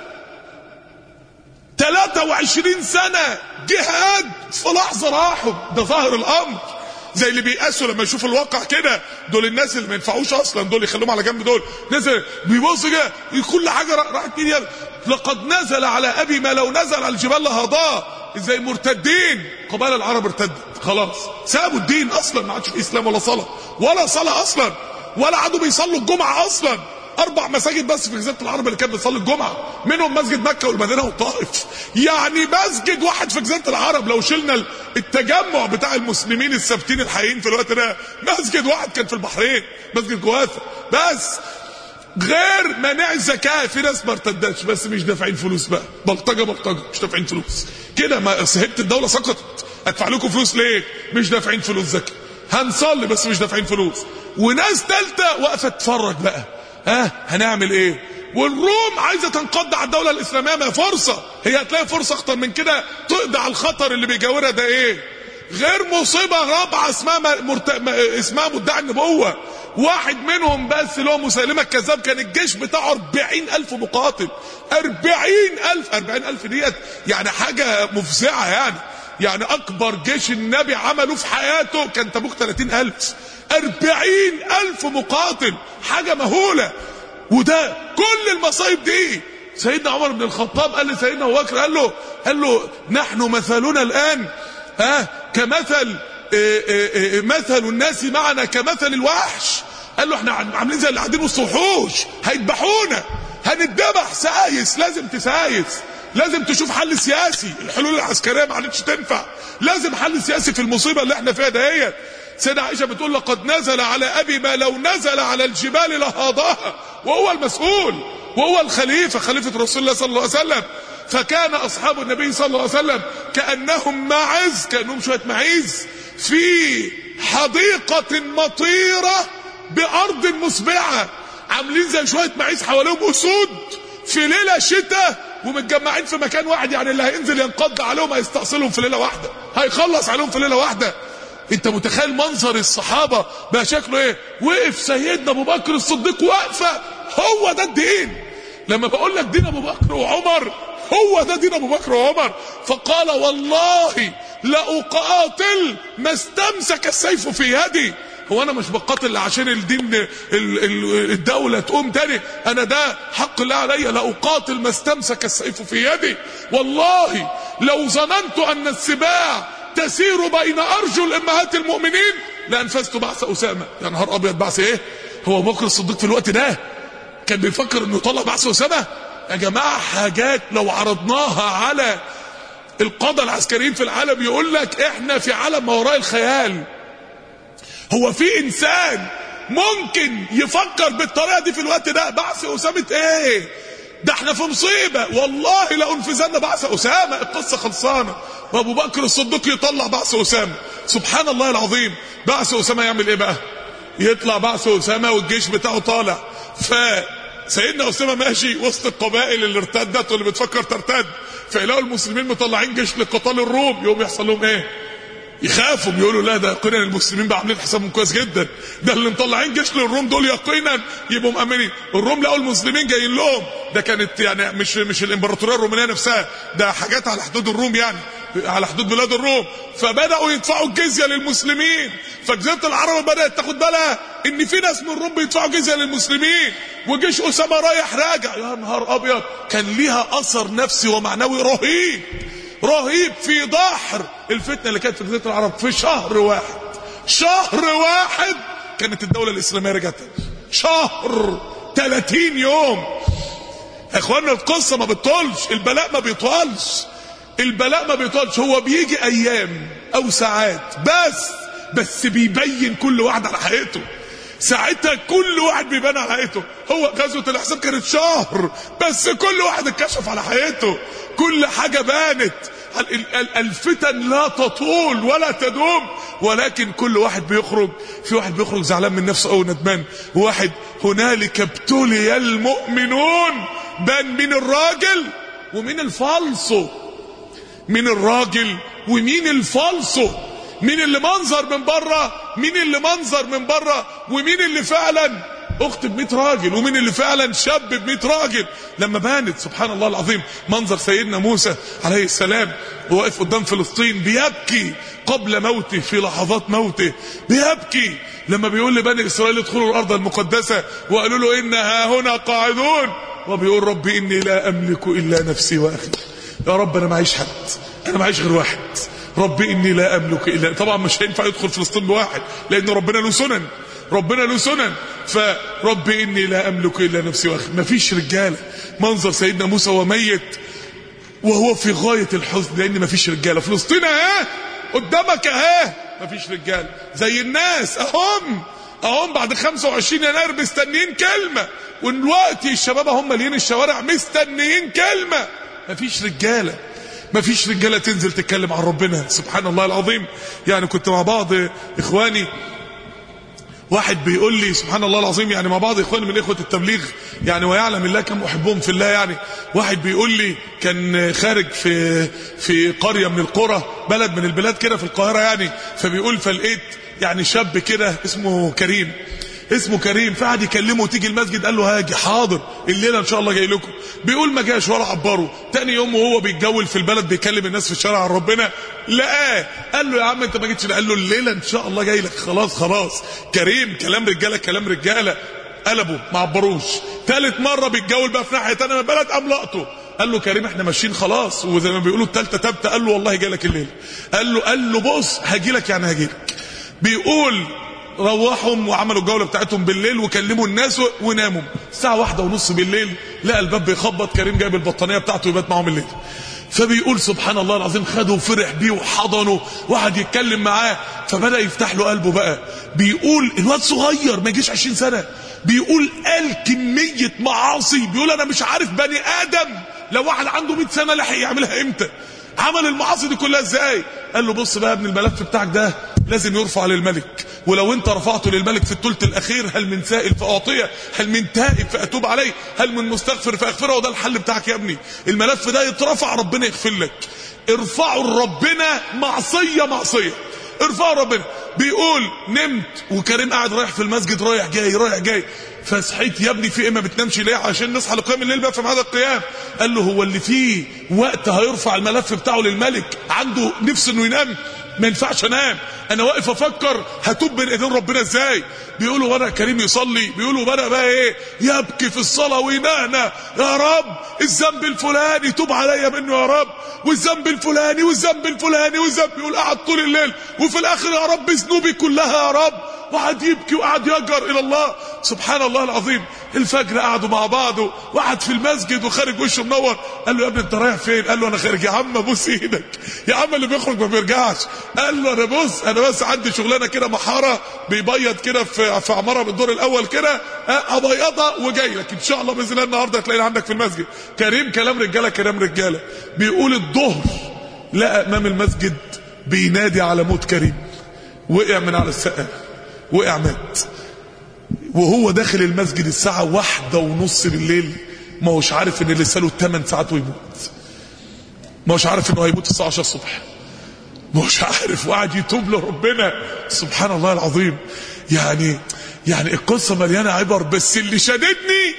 S1: 23 سنه جهاد في لحظه راحوا ده ظاهر الامر زي اللي بيقاسوا لما يشوفوا الواقع كده دول الناس اللي ما ينفعوش اصلا دول يخلوهم على جنب دول نزل بيبص كده كل حاجه راحت مين لقد نزل على ابي ما لو نزل على الجبال لهضاه ازاي مرتدين قبائل العرب ارتدت خلاص سابوا الدين اصلا ما عادش في اسلام ولا صلاه ولا صلاه اصلا ولا عادوا بيصلوا الجمعه اصلا اربع مساجد بس في جزيره العرب اللي كانت بتصلي الجمعه منهم مسجد مكه والمدينه والطائف يعني مسجد واحد في جزيره العرب لو شلنا التجمع بتاع المسلمين الثابتين الحقيقيين في الوقت ده مسجد واحد كان في البحرين مسجد جواثه بس غير منع الزكاه في ناس ما ارتدتش بس مش دافعين فلوس بقى بلطجه بلطجه مش دافعين فلوس كده ما هيبه الدوله سقطت ادفع لكم فلوس ليه مش دافعين فلوس زكاه هنصلي بس مش دافعين فلوس وناس تالتة واقفه تتفرج بقى ها آه هنعمل ايه والروم عايزه تنقض على الدوله الاسلاميه ما فرصه هي هتلاقي فرصه اكتر من كده تقضي على الخطر اللي بيجاورها ده ايه غير مصيبه رابعه اسمها مرت... اسمها مدعي النبوه واحد منهم بس اللي هو مسيلمة الكذاب كان الجيش بتاعه 40000 مقاتل 40000 40000 ديت يعني حاجة مفزعة يعني يعني أكبر جيش النبي عمله في حياته كان تبوك 30000 40000 مقاتل حاجة مهولة وده كل المصايب دي سيدنا عمر بن الخطاب قال لسيدنا ابو بكر قال له قال له نحن مثلنا الآن ها آه كمثل إيه إيه مثل الناس معنا كمثل الوحش قال له احنا عاملين زي اللي قاعدين وسط وحوش هيذبحونا هنتذبح سايس لازم تسايس لازم تشوف حل سياسي الحلول العسكريه ما عادتش تنفع لازم حل سياسي في المصيبه اللي احنا فيها دهيت سيدة عائشة بتقول لقد نزل على أبي ما لو نزل على الجبال لهاضاها وهو المسؤول وهو الخليفة خليفة رسول الله صلى الله عليه وسلم فكان أصحاب النبي صلى الله عليه وسلم كأنهم معز كأنهم شوية معيز في حديقة مطيرة بأرض مسبعة عاملين زي شوية معيز حواليهم أسود في ليلة شتاء ومتجمعين في مكان واحد يعني اللي هينزل ينقض عليهم هيستأصلهم في ليلة واحدة هيخلص عليهم في ليلة واحدة انت متخيل منظر الصحابة بقى شكله ايه وقف سيدنا ابو بكر الصديق واقفة هو ده الدين لما بقول لك دين ابو بكر وعمر هو ده دين ابو بكر وعمر فقال والله لأقاتل ما استمسك السيف في يدي هو انا مش بقاتل عشان الدين الدولة تقوم تاني انا ده حق الله عليا لأقاتل ما استمسك السيف في يدي والله لو ظننت ان السباع تسير بين ارجل امهات المؤمنين لانفذت بعث اسامه يا نهار ابيض بعث ايه هو ابو بكر الصديق في الوقت ده كان بيفكر انه يطلع بعث اسامه يا جماعه حاجات لو عرضناها على القاده العسكريين في العالم يقول لك احنا في عالم ما وراء الخيال هو في انسان ممكن يفكر بالطريقه دي في الوقت ده بعث اسامه ايه ده احنا في مصيبه والله لانفذن بعث اسامه القصه خلصانه وابو بكر الصديق يطلع بعث اسامه سبحان الله العظيم بعث اسامه يعمل ايه بقى يطلع بعث اسامه والجيش بتاعه طالع فسيدنا اسامه ماشي وسط القبائل اللي ارتدت واللي بتفكر ترتد فيلاقوا المسلمين مطلعين جيش لقتال الروم يقوم يحصل لهم ايه يخافوا يقولوا لا ده يقينا المسلمين بقى عاملين حسابهم كويس جدا ده اللي مطلعين جيش للروم دول يقينا يبقوا مأمنين الروم لقوا المسلمين جايين لهم ده كانت يعني مش مش الامبراطوريه الرومانيه نفسها ده حاجات على حدود الروم يعني على حدود بلاد الروم فبداوا يدفعوا الجزيه للمسلمين فجزيره العرب بدات تاخد بالها ان في ناس من الروم بيدفعوا جزيه للمسلمين وجيش اسامه رايح راجع يا نهار ابيض كان ليها اثر نفسي ومعنوي رهيب رهيب في ضحر الفتنه اللي كانت في جزيره العرب في شهر واحد شهر واحد كانت الدوله الاسلاميه رجعت شهر 30 يوم يا اخوانا القصه ما بتطولش البلاء ما بيطولش البلاء ما بيطولش هو بيجي ايام او ساعات بس بس بيبين كل واحد على حقيقته ساعتها كل واحد بيبان على حقيقته هو غزوة الاحزاب كانت شهر بس كل واحد اتكشف على حقيقته كل حاجة بانت الفتن لا تطول ولا تدوم ولكن كل واحد بيخرج في واحد بيخرج زعلان من نفسه او ندمان وواحد هنالك ابتلي المؤمنون بان مين الراجل ومين الفالصو مين الراجل ومين الفالصو مين اللي منظر من بره مين اللي منظر من بره ومين اللي فعلا اخت ب 100 راجل ومين اللي فعلا شاب ب 100 راجل لما بانت سبحان الله العظيم منظر سيدنا موسى عليه السلام واقف قدام فلسطين بيبكي قبل موته في لحظات موته بيبكي لما بيقول لبني اسرائيل ادخلوا الارض المقدسه وقالوا له انها هنا قاعدون وبيقول ربي اني لا املك الا نفسي واخي يا رب انا معيش حد انا معيش غير واحد ربي اني لا املك الا طبعا مش هينفع يدخل فلسطين بواحد لان ربنا له سنن ربنا له سنن فرب اني لا املك الا نفسي واخي مفيش رجاله منظر سيدنا موسى وميت وهو في غايه الحزن لان مفيش رجاله فلسطين اهي قدامك اهي مفيش رجاله زي الناس اهم اهم بعد 25 يناير مستنيين كلمه ودلوقتي الشباب هم مالين الشوارع مستنيين كلمه مفيش رجاله مفيش رجاله تنزل تتكلم عن ربنا سبحان الله العظيم يعني كنت مع بعض اخواني واحد بيقول لي سبحان الله العظيم يعني مع بعض اخواني من اخوه التبليغ يعني ويعلم الله كم احبهم في الله يعني واحد بيقول لي كان خارج في في قريه من القرى بلد من البلاد كده في القاهره يعني فبيقول فلقيت يعني شاب كده اسمه كريم اسمه كريم فقعد يكلمه وتيجي المسجد قال له هاجي حاضر الليله ان شاء الله جاي لكم بيقول ما جاش ولا عبره تاني يوم وهو بيتجول في البلد بيكلم الناس في الشارع عن ربنا لقاه قال له يا عم انت ما جيتش قال له الليله ان شاء الله جاي لك خلاص خلاص كريم كلام رجاله كلام رجاله قلبوا ما عبروش ثالث مره بيتجول بقى في ناحيه ثانيه من البلد قام لقطه قال له كريم احنا ماشيين خلاص وزي ما بيقولوا الثالثه ثابته قال له والله جاي لك الليله قال له قال له بص هاجي لك يعني هاجي لك بيقول روحهم وعملوا الجوله بتاعتهم بالليل وكلموا الناس وناموا الساعه واحدة ونص بالليل لقى الباب بيخبط كريم جايب البطانيه بتاعته يبات معاهم الليل فبيقول سبحان الله العظيم خده وفرح بيه وحضنه وقعد يتكلم معاه فبدا يفتح له قلبه بقى بيقول الواد صغير ما يجيش 20 سنه بيقول قال كميه معاصي بيقول انا مش عارف بني ادم لو واحد عنده 100 سنه لحق يعملها امتى عمل المعاصي دي كلها ازاي قال له بص بقى يا ابن الملف بتاعك ده لازم يرفع للملك ولو انت رفعته للملك في الثلث الاخير هل من سائل فاعطيه هل من تائب فاتوب عليه هل من مستغفر فاغفره وده الحل بتاعك يا ابني الملف ده يترفع ربنا يغفر لك ارفعوا لربنا معصيه معصيه ارفعوا ربنا بيقول نمت وكريم قاعد رايح في المسجد رايح جاي رايح جاي فصحيت يا ابني في ايه ما بتنامش ليه عشان نصحى لقيام الليل بقى في ميعاد القيام قال له هو اللي فيه وقت هيرفع الملف بتاعه للملك عنده نفس انه ينام ما ينفعش انام انا واقف افكر هتوب بين ايدين ربنا ازاي بيقولوا وانا كريم يصلي بيقولوا بدا بقى ايه يبكي في الصلاه وينهنى يا رب الذنب الفلاني توب عليا منه يا رب والذنب الفلاني والذنب الفلاني والذنب يقول قعد طول الليل وفي الاخر يا رب ذنوبي كلها يا رب وقعد يبكي وقعد يجر الى الله سبحان الله العظيم الفجر قعدوا مع بعض وقعد في المسجد وخارج وشه منور قال له يا ابني انت رايح فين قال له انا خارج يا عم ابوس ايدك يا عم اللي بيخرج ما بيرجعش قال له انا بص انا بس عندي شغلانه كده محاره بيبيض كده في في عماره بالدور الاول كده ابيضها وجاي لك ان شاء الله باذن الله النهارده هتلاقيني عندك في المسجد كريم كلام رجاله كلام رجاله بيقول الظهر لقى امام المسجد بينادي على موت كريم وقع من على السقف وقع مات وهو داخل المسجد الساعة واحدة ونص بالليل ما هوش عارف ان لسه له 8 ساعات ويموت ما هوش عارف انه هيموت الساعة 10 الصبح ما هوش عارف وقعد يتوب لربنا سبحان الله العظيم يعني يعني القصة مليانة عبر بس اللي شددني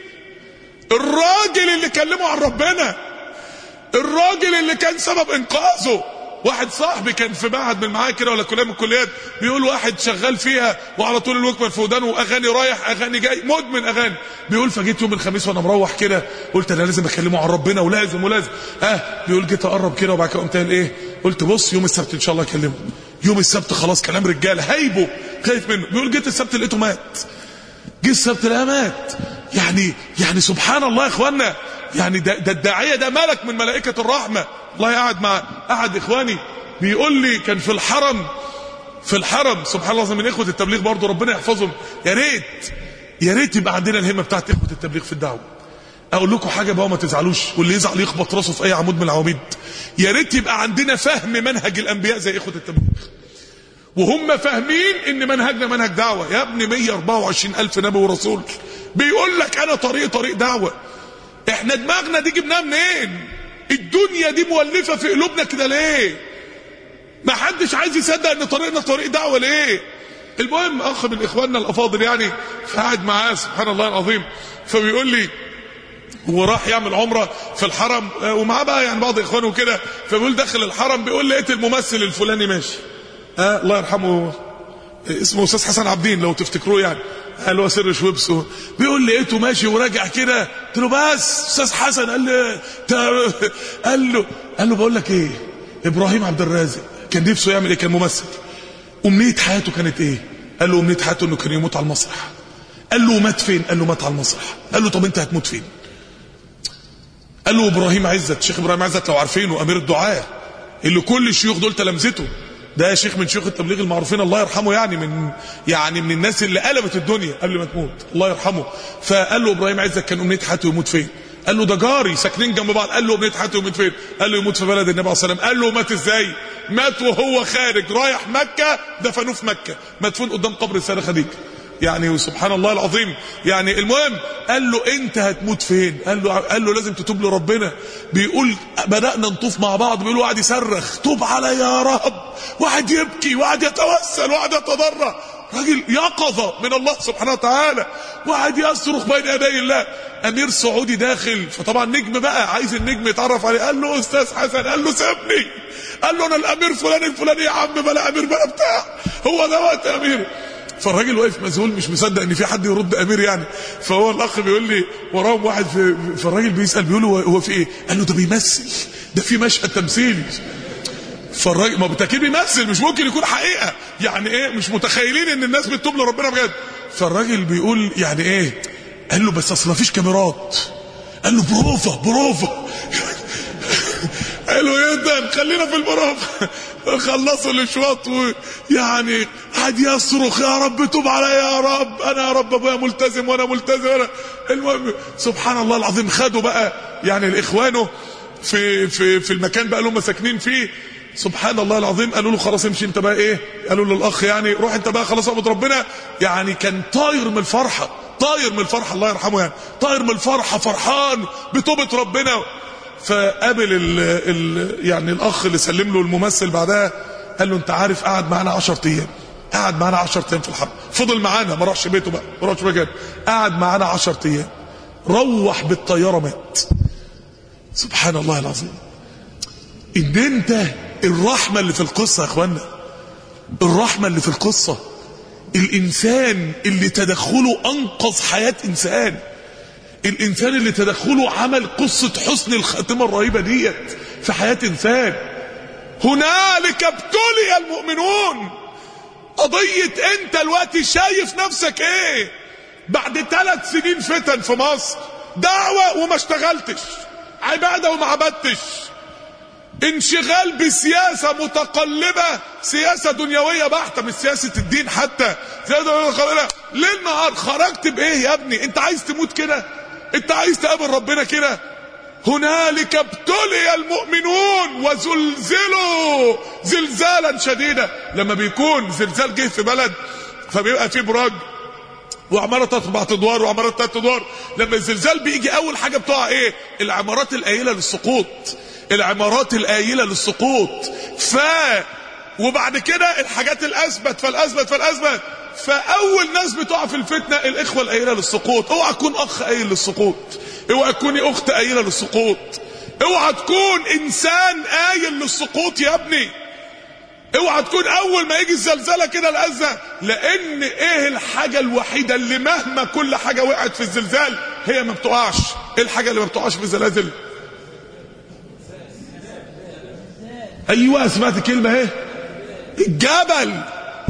S1: الراجل اللي كلمه عن ربنا الراجل اللي كان سبب انقاذه واحد صاحبي كان في معهد من معايا كده ولا كليه من الكليات بيقول واحد شغال فيها وعلى طول الوكمه في ودانه واغاني رايح اغاني جاي مدمن اغاني بيقول فجيت يوم الخميس وانا مروح كده قلت انا لازم اكلمه عن ربنا ولازم ولازم اه بيقول جيت اقرب كده وبعد كده قمت قايل ايه قلت بص يوم السبت ان شاء الله اكلمه يوم السبت خلاص كلام رجاله هيبه خايف منه بيقول جيت السبت لقيته مات جه السبت لقاه مات يعني يعني سبحان الله يا اخوانا يعني ده, ده الداعيه ده ملك من ملائكه الرحمه الله قاعد مع احد اخواني بيقول لي كان في الحرم في الحرم سبحان الله من اخوه التبليغ برضه ربنا يحفظهم يا ريت يا ريت يبقى عندنا الهمه بتاعت اخوه التبليغ في الدعوه اقول لكم حاجه بقى ما تزعلوش واللي يزعل يخبط راسه في اي عمود من العواميد يا ريت يبقى عندنا فهم منهج الانبياء زي اخوه التبليغ وهم فاهمين ان منهجنا منهج دعوه يا ابني 124 الف نبي ورسول بيقول لك انا طريق طريق دعوه احنا دماغنا دي جبناها منين الدنيا دي مولفه في قلوبنا كده ليه ما حدش عايز يصدق ان طريقنا طريق دعوه ليه المهم اخ من اخواننا الافاضل يعني قاعد معاه سبحان الله العظيم فبيقول لي هو راح يعمل عمره في الحرم ومعاه بقى يعني بعض اخوانه كده فبيقول داخل الحرم بيقول لقيت الممثل الفلاني ماشي آه الله يرحمه اسمه استاذ حسن عبدين لو تفتكروه يعني قال له سر شويبس بيقول لقيته ماشي وراجع كده قلت له بس استاذ حسن قال لي قال له قال له بقول لك ايه ابراهيم عبد الرازق كان نفسه يعمل ايه كان ممثل امنيه حياته كانت ايه قال له امنيه حياته انه كان يموت على المسرح قال له مات فين قال له مات على المسرح قال له طب انت هتموت فين قال له ابراهيم عزت شيخ ابراهيم عزت لو عارفينه امير الدعاء اللي كل الشيوخ دول تلامذته ده شيخ من شيوخ التبليغ المعروفين الله يرحمه يعني من يعني من الناس اللي قلبت الدنيا قبل ما تموت الله يرحمه فقال له ابراهيم عزت كان امنيه حياته يموت فين قال له ده جاري ساكنين جنب بعض قال له امنيه حياته يموت فين قال له يموت في بلد النبي عليه الصلاه والسلام قال له مات ازاي مات وهو خارج رايح مكه دفنوه في مكه مدفون قدام قبر السيده خديجه يعني سبحان الله العظيم يعني المهم قال له انت هتموت فين قال له قال له لازم تتوب لربنا بيقول بدانا نطوف مع بعض بيقول واحد يصرخ توب علي يا رب واحد يبكي واحد يتوسل واحد يتضرع راجل يقظه من الله سبحانه وتعالى واحد يصرخ بين يدي الله امير سعودي داخل فطبعا نجم بقى عايز النجم يتعرف عليه قال له استاذ حسن قال له سيبني قال له انا الامير فلان الفلاني يا عم بلا امير بلا بتاع هو ده وقت امير فالراجل واقف مذهول مش مصدق ان في حد يرد امير يعني فهو الاخ بيقول لي وراهم واحد في فالراجل بيسال بيقول له هو في ايه؟ قال له ده بيمثل ده في مشهد تمثيلي فالراجل ما بالتاكيد بيمثل مش ممكن يكون حقيقه يعني ايه مش متخيلين ان الناس بتتوب لربنا بجد فالراجل بيقول يعني ايه؟ قال له بس اصل ما فيش كاميرات قال له بروفا بروفا حلو جدا خلينا في البروفا خلصوا الاشواط ويعني قعد يصرخ يا رب توب علي يا رب انا يا رب ابويا ملتزم وانا ملتزم أنا المهم سبحان الله العظيم خدوا بقى يعني الاخوانه في في في المكان بقى اللي هم ساكنين فيه سبحان الله العظيم قالوا له خلاص امشي انت بقى ايه قالوا له الاخ يعني روح انت بقى خلاص اعبد ربنا يعني كان طاير من الفرحه طاير من الفرحه الله يرحمه يعني طاير من الفرحه فرحان بتوبه ربنا فقابل ال ال يعني الاخ اللي سلم له الممثل بعدها قال له انت عارف قعد معانا 10 ايام قعد معانا 10 ايام في الحرب فضل معانا ما راحش بيته بقى ما راحش مكان قعد معانا 10 ايام روح بالطياره مات سبحان الله العظيم ان انت الرحمه اللي في القصه يا اخوانا الرحمه اللي في القصه الانسان اللي تدخله انقذ حياه انسان الانسان اللي تدخله عمل قصة حسن الخاتمة الرهيبة ديت في حياة انسان هنالك ابتلي المؤمنون قضية انت الوقت شايف نفسك ايه بعد ثلاث سنين فتن في مصر دعوة وما اشتغلتش عبادة وما عبدتش انشغال بسياسة متقلبة سياسة دنيوية بحتة مش سياسة الدين حتى سياسة متقلبة ليل نهار خرجت بايه يا ابني انت عايز تموت كده انت عايز تقابل ربنا كده هنالك ابتلي المؤمنون وزلزلوا زلزالا شديدا لما بيكون زلزال جه في بلد فبيبقى فيه براج وعمارة اربع ادوار وعمارة ثلاث ادوار لما الزلزال بيجي اول حاجة بتقع ايه العمارات القايلة للسقوط العمارات القايلة للسقوط ف وبعد كده الحاجات الاثبت فالاثبت فالاثبت فاول ناس بتقع في الفتنه الاخوه القايله للسقوط اوعى تكون اخ قايل للسقوط اوعى تكوني اخت قايله للسقوط اوعى تكون انسان قايل للسقوط يا ابني اوعى تكون اول ما يجي الزلزله كده الازه لان ايه الحاجه الوحيده اللي مهما كل حاجه وقعت في الزلزال هي ما بتقعش ايه الحاجه اللي ما بتقعش في الزلازل ايوه سمعت كلمه اهي الجبل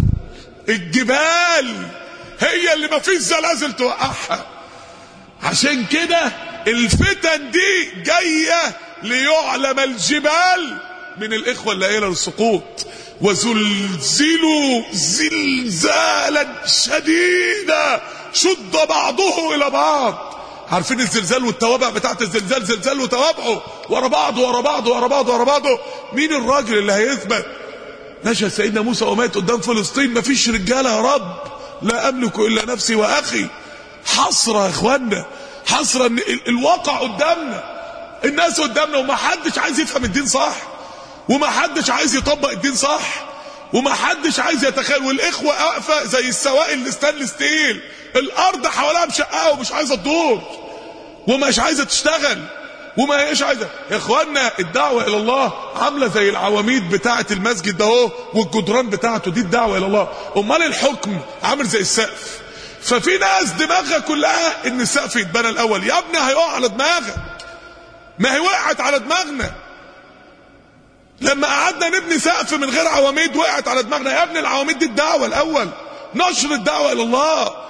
S1: الجبال هي اللي ما فيش زلازل توقعها عشان كده الفتن دي جايه ليعلم الجبال من الاخوه اللي قايله للسقوط وزلزلوا زلزالا شديدا شد بعضه الى بعض عارفين الزلزال والتوابع بتاعت الزلزال زلزال وتوابعه ورا بعض ورا بعض ورا بعض ورا بعضه مين الراجل اللي هيثبت نشا سيدنا موسى ومات قدام فلسطين مفيش رجاله يا رب لا املك الا نفسي واخي حسره يا اخوانا حسره ان الواقع قدامنا الناس قدامنا وما حدش عايز يفهم الدين صح وما حدش عايز يطبق الدين صح وما حدش عايز يتخيل والاخوه واقفه زي السوائل الستانلس ستيل الارض حواليها مشققه ومش عايزه تدور ومش عايزه تشتغل وما هيش عايزه يا اخوانا الدعوه الى الله عامله زي العواميد بتاعه المسجد ده اهو والجدران بتاعته دي الدعوه الى الله امال الحكم عامل زي السقف ففي ناس دماغها كلها ان السقف يتبنى الاول يا ابني هيقع على دماغك ما هي وقعت على دماغنا لما قعدنا نبني سقف من غير عواميد وقعت على دماغنا يا ابني العواميد دي الدعوه الاول نشر الدعوه الى الله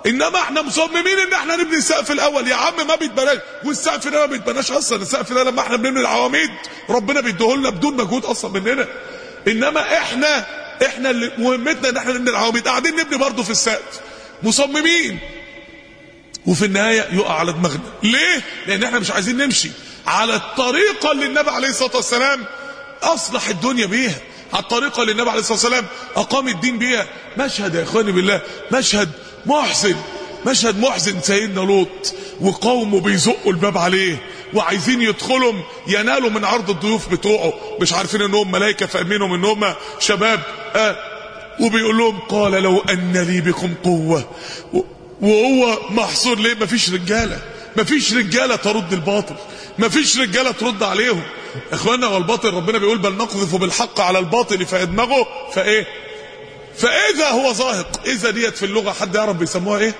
S1: انما احنا مصممين ان احنا نبني السقف الاول يا عم ما بيتبناش والسقف ده ما بيتبناش اصلا السقف ده لما احنا بنبني العواميد ربنا بيديهولنا بدون مجهود اصلا مننا انما احنا احنا اللي مهمتنا ان احنا نبني العواميد قاعدين نبني برضه في السقف مصممين وفي النهايه يقع على دماغنا ليه لان احنا مش عايزين نمشي على الطريقه اللي النبي عليه الصلاه والسلام اصلح الدنيا بيها على الطريقه اللي النبي عليه الصلاه والسلام اقام الدين بيها مشهد يا اخواني بالله مشهد محزن مشهد محزن سيدنا لوط وقومه بيزقوا الباب عليه وعايزين يدخلوا ينالوا من عرض الضيوف بتوعه مش عارفين انهم ملائكه فاهمينهم ان هم شباب آه وبيقول لهم قال لو ان لي بكم قوه وهو محصور ليه مفيش رجاله مفيش رجاله ترد الباطل مفيش رجاله ترد عليهم اخوانا والباطل ربنا بيقول بل نقذف بالحق على الباطل فيدمغه فايه فاذا هو زاهق اذا ديت في اللغه حد يعرف بيسموها ايه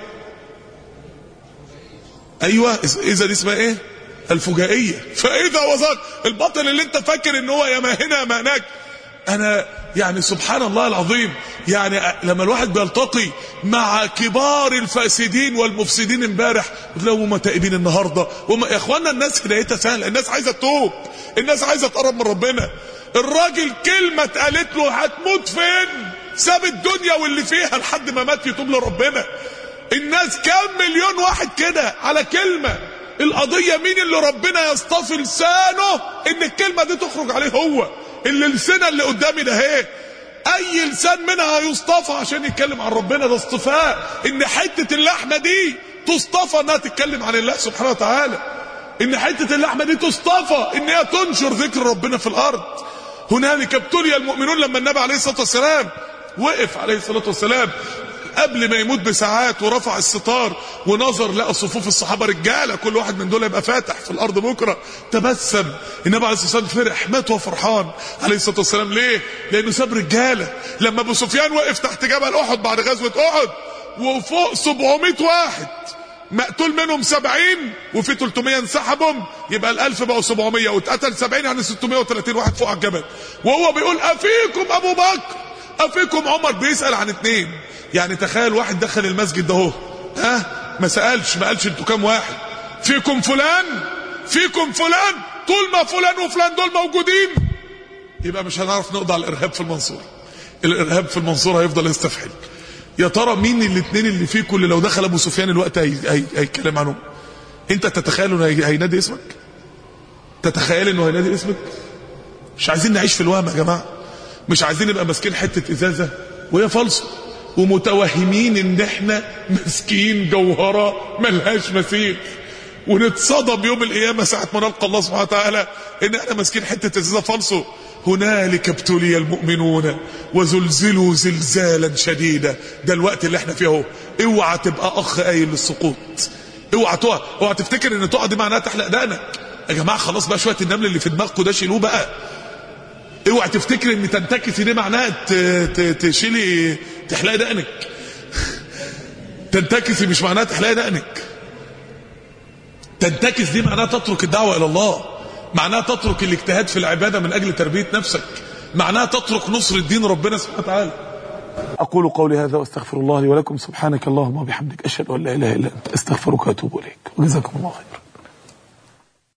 S1: ايوه اذا دي اسمها ايه الفجائيه فاذا هو زاهق الباطل اللي انت فاكر ان هو يا ما هنا يا ما هناك انا يعني سبحان الله العظيم يعني لما الواحد بيلتقي مع كبار الفاسدين والمفسدين امبارح تلاقوا هم تائبين النهارده وما يا اخوانا الناس هدايتها سهله الناس عايزه تتوب الناس عايزه تقرب من ربنا الراجل كلمه اتقالت له هتموت فين ساب الدنيا واللي فيها لحد ما مات يتوب لربنا الناس كام مليون واحد كده على كلمه القضيه مين اللي ربنا يصطفي لسانه ان الكلمه دي تخرج عليه هو اللي لسانه اللي قدامي ده اهي اي لسان منها يصطفى عشان يتكلم عن ربنا ده اصطفاء ان حته اللحمه دي تصطفى انها تتكلم عن الله سبحانه وتعالى ان حته اللحمه دي تصطفى ان هي تنشر ذكر ربنا في الارض هنالك ابتلي المؤمنون لما النبي عليه الصلاه والسلام وقف عليه الصلاه والسلام قبل ما يموت بساعات ورفع الستار ونظر لقى صفوف الصحابه رجاله كل واحد من دول يبقى فاتح في الارض بكره تبسم النبي عليه الصلاه والسلام فرح مات وهو فرحان عليه الصلاه والسلام ليه؟ لانه ساب رجاله لما ابو سفيان وقف تحت جبل احد بعد غزوه احد وفوق 700 واحد مقتول منهم 70 وفي 300 انسحبهم يبقى ال1000 بقوا 700 واتقتل 70 يعني 630 واحد فوق على الجبل وهو بيقول افيكم ابو بكر افيكم عمر بيسال عن اثنين يعني تخيل واحد دخل المسجد ده اهو ها ما سالش ما قالش انتوا كام واحد فيكم فلان فيكم فلان طول ما فلان وفلان دول موجودين يبقى مش هنعرف نقضي على الارهاب في المنصوره الارهاب في المنصوره هيفضل يستفحل يا ترى مين الاثنين اللي فيكم اللي لو دخل ابو سفيان الوقت هيتكلم عنهم انت تتخيل انه هينادي اسمك تتخيل انه هينادي اسمك مش عايزين نعيش في الوهم يا جماعه مش عايزين نبقى ماسكين حته ازازه وهي فالصه ومتوهمين ان احنا ماسكين جوهره ملهاش مثيل ونتصدم يوم القيامه ساعه ما نلقى الله سبحانه وتعالى ان احنا ماسكين حته ازازه فالصو هنالك ابتلي المؤمنون وزلزلوا زلزالا شديدا ده الوقت اللي احنا فيه اهو اوعى تبقى اخ قايل للسقوط اوعى تقع اوعى تفتكر ان تقع دي معناها تحلق دقنك يا جماعه خلاص بقى شويه النمل اللي في دماغكم ده شيلوه بقى اوعى تفتكر ان تنتكسي دي معناها تشيلي تحلقي دقنك تنتكسي مش معناها تحلقي دقنك تنتكس دي معناها تترك الدعوه الى الله معناها تترك الاجتهاد في العباده من اجل تربيه نفسك معناها تترك نصر الدين ربنا سبحانه وتعالى
S2: أقول قولي هذا وأستغفر الله لي ولكم سبحانك اللهم وبحمدك أشهد أن لا إله إلا أنت أستغفرك وأتوب إليك وجزاكم الله خيرا